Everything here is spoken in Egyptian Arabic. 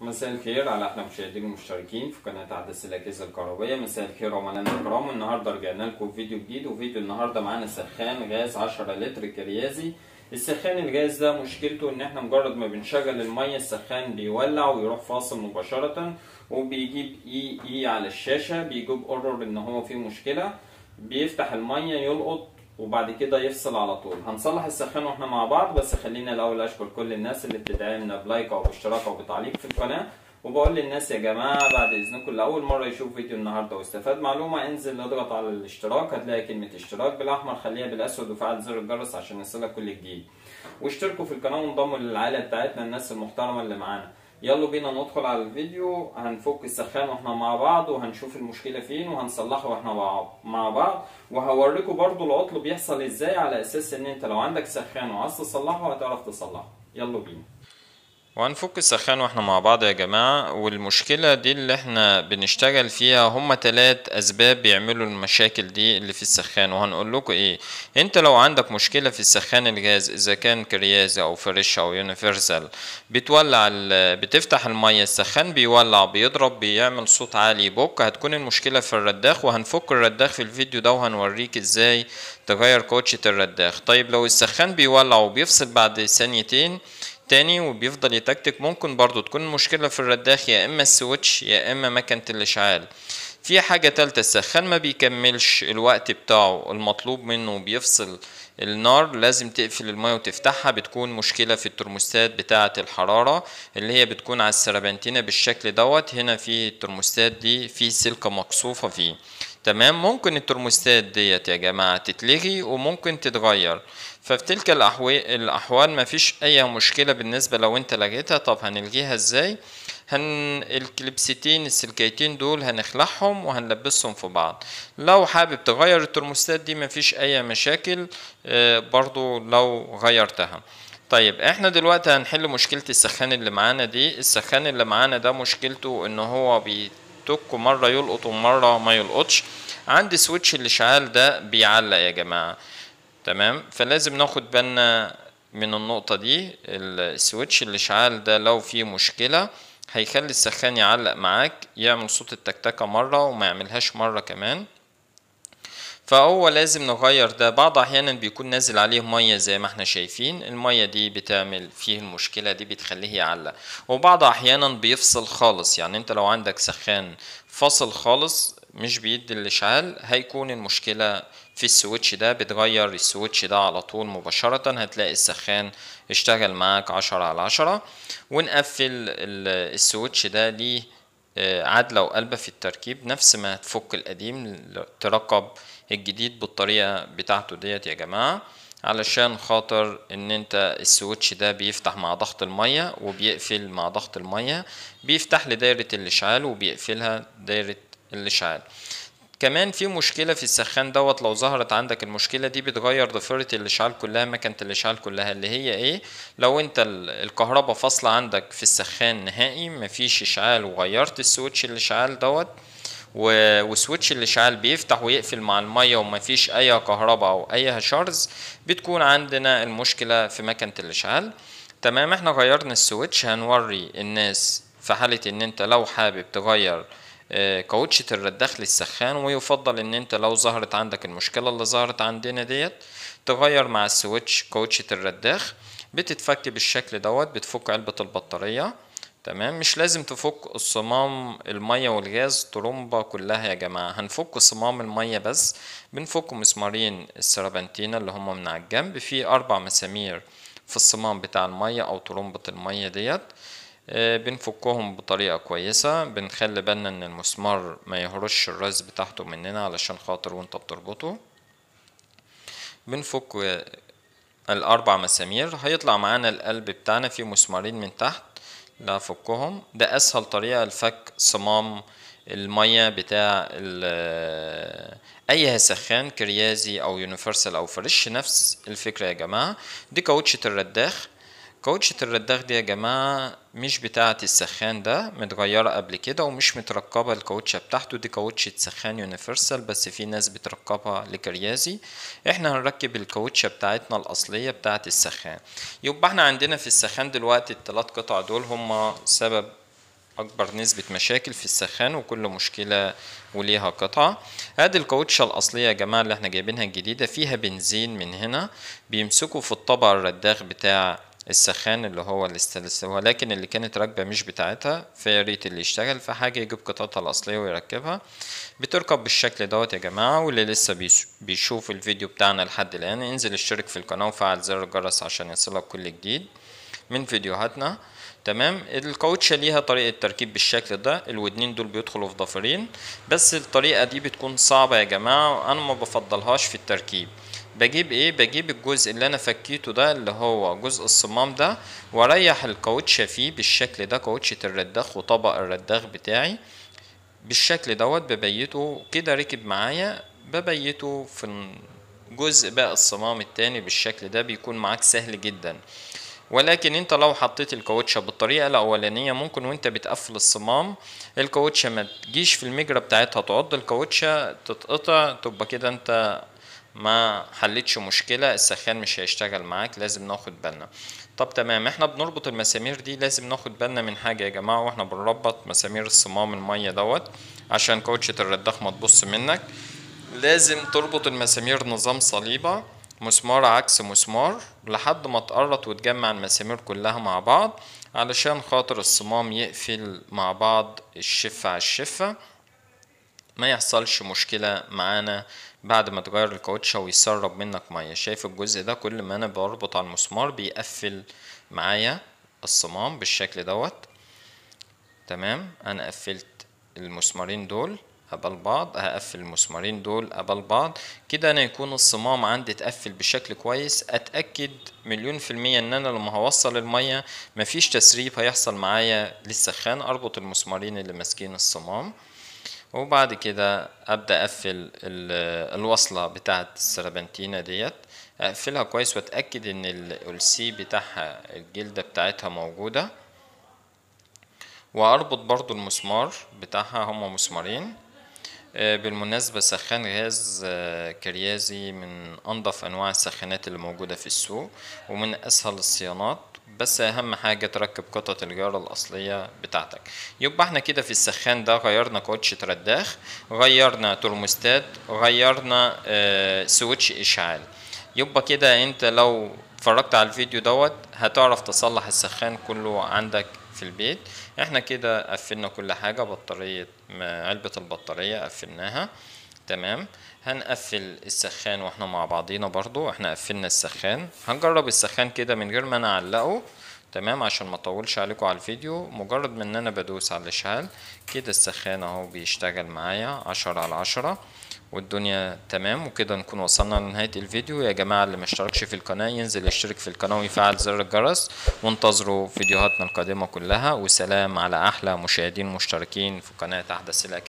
مساء الخير على احلى مشاهدين المشتركين في قناة عدس الأجهزة الكهربائية مساء الخير عملائنا الكرام النهاردة رجعنا لكم فيديو جديد وفيديو النهاردة معانا سخان غاز 10 لتر كريازي السخان الغاز ده مشكلته ان احنا مجرد ما بنشغل المية السخان بيولع ويروح فاصل مباشرة وبيجيب اي اي على الشاشة بيجيب اورر ان هو فيه مشكلة بيفتح المية يلقط وبعد كده يفصل على طول هنصلح السخان واحنا مع بعض بس خلينا الاول اشكر كل الناس اللي بتدعمنا بلايك او باشتراك او بتعليق في القناه وبقول للناس يا جماعه بعد اذنكم اللي اول مره يشوف فيديو النهارده واستفاد معلومه انزل اضغط على الاشتراك هتلاقي كلمه اشتراك بالاحمر خليها بالاسود وفعل زر الجرس عشان يوصلك كل جديد واشتركوا في القناه وانضموا للعائله بتاعتنا الناس المحترمه اللي معانا يلا بينا ندخل على الفيديو هنفك السخان واحنا مع بعض وهنشوف المشكله فين وهنصلحه واحنا مع بعض وهوريكم برضو العطل بيحصل ازاي على اساس ان انت لو عندك سخان وعايز تصلحه هتعرف تصلحه يلا بينا وهنفك السخان واحنا مع بعض يا جماعة والمشكلة دي اللي احنا بنشتغل فيها هما تلات اسباب بيعملوا المشاكل دي اللي في السخان وهنقول لكم ايه انت لو عندك مشكلة في السخان الجاز اذا كان كريازي او فريش او يونيفرسال بتولع بتفتح المية السخان بيولع بيضرب بيعمل صوت عالي يبك هتكون المشكلة في الرداخ وهنفك الرداخ في الفيديو ده وهنوريك ازاي تغير كوتشة الرداخ طيب لو السخان بيولع وبيفصل بعد ثانيتين تاني وبيفضل يتكتك ممكن برضو تكون المشكلة في الرداخ يا إما السويتش يا إما مكنة الإشعال في حاجة تالتة السخان ما بيكملش الوقت بتاعه المطلوب منه بيفصل النار لازم تقفل المية وتفتحها بتكون مشكلة في الترموستات بتاعة الحرارة اللي هي بتكون على السربنتينة بالشكل دوت هنا في الترموستات دي في سلكة مقصوفة فيه تمام ممكن الترموستات ديت يا جماعة تتلغي وممكن تتغير ففي تلك الأحوال مفيش أي مشكلة بالنسبة لو أنت لغيتها طب هنلغيها إزاي هن الكليبستين السلكيتين دول هنخلعهم وهنلبسهم في بعض لو حابب تغير الترموستات دي مفيش أي مشاكل برضو لو غيرتها طيب احنا دلوقتي هنحل مشكلة السخان اللي معانا دي السخان اللي معانا ده مشكلته ان هو بي تك مرة يلقط ومرة ما يلقطش عندي سويتش الاشعال ده بيعلق يا جماعة تمام فلازم ناخد بالنا من النقطة دي السويتش الاشعال ده لو فيه مشكلة هيخلي السخان يعلق معاك يعمل صوت التكتكة مرة وما يعملهاش مرة كمان فهو لازم نغير ده بعض احيانا بيكون نازل عليه ميه زي ما احنا شايفين الميه دي بتعمل فيه المشكله دي بتخليه يعلق وبعض احيانا بيفصل خالص يعني انت لو عندك سخان فصل خالص مش بيدي الاشعال هيكون المشكله في السويتش ده بتغير السويتش ده على طول مباشرة هتلاقي السخان اشتغل معاك عشرة على عشرة ونقفل السويتش ده ليه عدلة وقلبة في التركيب نفس ما تفك القديم تركب الجديد بالطريقة بتاعته ديت يا جماعة علشان خاطر ان انت السويتش ده بيفتح مع ضغط المية وبيقفل مع ضغط المية بيفتح لدايرة الاشعال وبيقفلها دايرة الاشعال كمان في مشكلة في السخان دوت لو ظهرت عندك المشكلة دي بتغير ضفيرة الإشعال كلها مكنة الإشعال كلها اللي هي إيه لو أنت الكهرباء فاصلة عندك في السخان نهائي مفيش إشعال وغيرت السويتش الإشعال دوت وسويتش الإشعال بيفتح ويقفل مع المية ومفيش أي كهرباء أو أي شارز بتكون عندنا المشكلة في مكنة الإشعال تمام احنا غيرنا السويتش هنوري الناس في حالة ان انت لو حابب تغير كاوتشة الرداخ للسخان ويفضل ان انت لو ظهرت عندك المشكلة اللي ظهرت عندنا ديت تغير مع السويتش كاوتشة الرداخ بتتفك بالشكل دوت بتفك علبة البطارية تمام مش لازم تفك الصمام المية والغاز طرمبة كلها يا جماعة هنفك صمام المية بس بنفك مسمارين السربنتينة اللي هما من على الجنب في أربع مسامير في الصمام بتاع المية أو طرمبة المية ديت بنفكهم بطريقة كويسة بنخلي بالنا ان المسمار ما يهرش الراس بتاعته مننا علشان خاطر وانت بتربطه بنفك الاربع مسامير هيطلع معانا القلب بتاعنا فيه مسمارين من تحت لا فكهم ده اسهل طريقة لفك صمام المية بتاع اي سخان كريازي او يونيفرسال او فريش نفس الفكرة يا جماعة دي كاوتشة الرداخ كاوتشة الرداخ دي يا جماعة مش بتاعة السخان ده متغيرة قبل كده ومش متركبة الكاوتشة بتاعته دي كاوتشة سخان يونيفرسال بس في ناس بتركبها لكريازي احنا هنركب الكاوتشة بتاعتنا الأصلية بتاعة السخان يبقى احنا عندنا في السخان دلوقتي التلات قطع دول هما سبب اكبر نسبة مشاكل في السخان وكل مشكلة وليها قطعة ادي الكاوتشة الاصلية يا جماعة اللي احنا جايبينها الجديدة فيها بنزين من هنا بيمسكوا في الطبق الرداغ بتاع السخان اللي هو الاستانلس ولكن اللي كانت راكبة مش بتاعتها فيا ريت اللي يشتغل في حاجة يجيب قطعتها الأصلية ويركبها بتركب بالشكل دوت يا جماعة واللي لسه بيس- بيشوف الفيديو بتاعنا لحد الآن انزل اشترك في القناة وفعل زر الجرس عشان يصلك كل جديد من فيديوهاتنا تمام الكاوتشة ليها طريقة تركيب بالشكل ده الودنين دول بيدخلوا في ضفيرين بس الطريقة دي بتكون صعبة يا جماعة وأنا ما بفضلهاش في التركيب بجيب ايه بجيب الجزء اللي انا فكيته ده اللي هو جزء الصمام ده واريح الكاوتشة فيه بالشكل ده كاوتشة الرداخ وطبق الرداخ بتاعي بالشكل دوت ببيته كده ركب معايا ببيته في جزء بقى الصمام التاني بالشكل ده بيكون معاك سهل جدا ولكن انت لو حطيت الكاوتشه بالطريقه الاولانيه ممكن وانت بتقفل الصمام الكاوتشه ما تجيش في المجرى بتاعتها تعض الكاوتشه تتقطع تبقى كده انت ما حلتش مشكله السخان مش هيشتغل معاك لازم ناخد بالنا طب تمام احنا بنربط المسامير دي لازم ناخد بالنا من حاجه يا جماعه واحنا بنربط مسامير الصمام الميه دوت عشان كاوتشه الرداخ ما تبص منك لازم تربط المسامير نظام صليبة مسمار عكس مسمار لحد ما تقرط وتجمع المسامير كلها مع بعض علشان خاطر الصمام يقفل مع بعض الشفة على الشفة ما يحصلش مشكلة معانا بعد ما تغير الكاوتشة ويسرب منك مية شايف الجزء ده كل ما انا بربط على المسمار بيقفل معايا الصمام بالشكل دوت تمام انا قفلت المسمارين دول قبل بعض هقفل المسمارين دول قبل بعض كده انا يكون الصمام عندي اتقفل بشكل كويس اتاكد مليون في المية ان انا لما هوصل المية مفيش تسريب هيحصل معايا للسخان اربط المسمارين اللي ماسكين الصمام وبعد كده ابدا اقفل ال- الوصله بتاعه السربنتينه ديت اقفلها كويس واتاكد ان السي بتاعها الجلده بتاعتها موجوده واربط برضو المسمار بتاعها هما مسمارين آه، بالمناسبة سخان غاز آه، كريازي من أنظف أنواع السخانات اللي موجودة في السوق ومن أسهل الصيانات بس أهم حاجة تركب قطعة الجارة الأصلية بتاعتك يبقى احنا كده في السخان ده غيرنا كوتشة رداخ غيرنا ترموستات غيرنا آه، سويتش إشعال يبقى كده انت لو اتفرجت على الفيديو دوت هتعرف تصلح السخان كله عندك في البيت احنا كده قفلنا كل حاجة بطارية م- علبة البطارية قفلناها تمام هنقفل السخان واحنا مع بعضينا برضو احنا قفلنا السخان هنجرب السخان كده من غير ما انا اعلقه تمام عشان ما اطولش عليكم على الفيديو مجرد ما ان انا بدوس على الاشعال كده السخان اهو بيشتغل معايا عشرة على عشرة والدنيا تمام وكده نكون وصلنا لنهاية الفيديو يا جماعة اللي مشتركش في القناة ينزل يشترك في القناة ويفعل زر الجرس وانتظروا فيديوهاتنا القادمة كلها وسلام على أحلى مشاهدين مشتركين في قناة أحدث الأكل